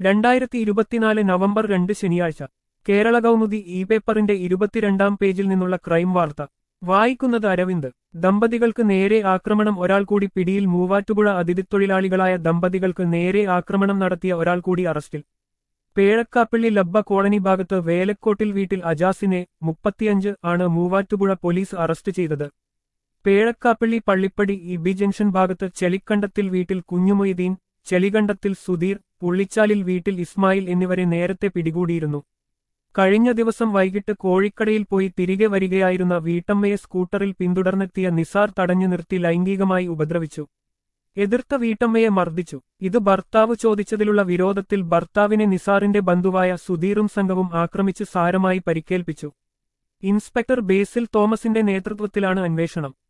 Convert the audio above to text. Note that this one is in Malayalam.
രണ്ടായിരത്തി ഇരുപത്തിനാല് നവംബർ രണ്ട് ശനിയാഴ്ച കേരള കൗമുദി ഇ പേപ്പറിന്റെ ഇരുപത്തിരണ്ടാം പേജിൽ നിന്നുള്ള ക്രൈം വാർത്ത വായിക്കുന്നത് അരവിന്ദ് ദമ്പതികൾക്ക് നേരെ ആക്രമണം ഒരാൾ കൂടി പിടിയിൽ മൂവാറ്റുപുഴ അതിഥിത്തൊഴിലാളികളായ ദമ്പതികൾക്ക് നേരെ ആക്രമണം നടത്തിയ ഒരാൾ കൂടി അറസ്റ്റിൽ പേഴക്കാപ്പള്ളി ലബ്ബ കോളനി ഭാഗത്ത് വേലക്കോട്ടിൽ വീട്ടിൽ അജാസിനെ മുപ്പത്തിയഞ്ച് ആണ് മൂവാറ്റുപുഴ പോലീസ് അറസ്റ്റ് ചെയ്തത് പേഴക്കാപ്പള്ളി പള്ളിപ്പടി ഇബി ജംഗ്ഷൻ ഭാഗത്ത് ചെളിക്കണ്ടത്തിൽ വീട്ടിൽ കുഞ്ഞുമൊയ്തീൻ ചെളികണ്ടത്തിൽ സുധീർ പുള്ളിച്ചാലിൽ വീട്ടിൽ ഇസ്മായിൽ എന്നിവരെ നേരത്തെ പിടികൂടിയിരുന്നു കഴിഞ്ഞ ദിവസം വൈകിട്ട് കോഴിക്കടയിൽ പോയി തിരികെ വരികയായിരുന്ന വീട്ടമ്മയെ സ്കൂട്ടറിൽ പിന്തുടർന്നെത്തിയ നിസാർ തടഞ്ഞു നിർത്തി ലൈംഗികമായി ഉപദ്രവിച്ചു എതിർത്ത വീട്ടമ്മയെ മർദ്ദിച്ചു ഇത് ഭർത്താവ് ചോദിച്ചതിലുള്ള വിരോധത്തിൽ ഭർത്താവിനെ നിസാറിന്റെ ബന്ധുവായ സുധീറും സംഘവും ആക്രമിച്ച് സാരമായി പരിക്കേൽപ്പിച്ചു ഇൻസ്പെക്ടർ ബേസിൽ തോമസിന്റെ നേതൃത്വത്തിലാണ് അന്വേഷണം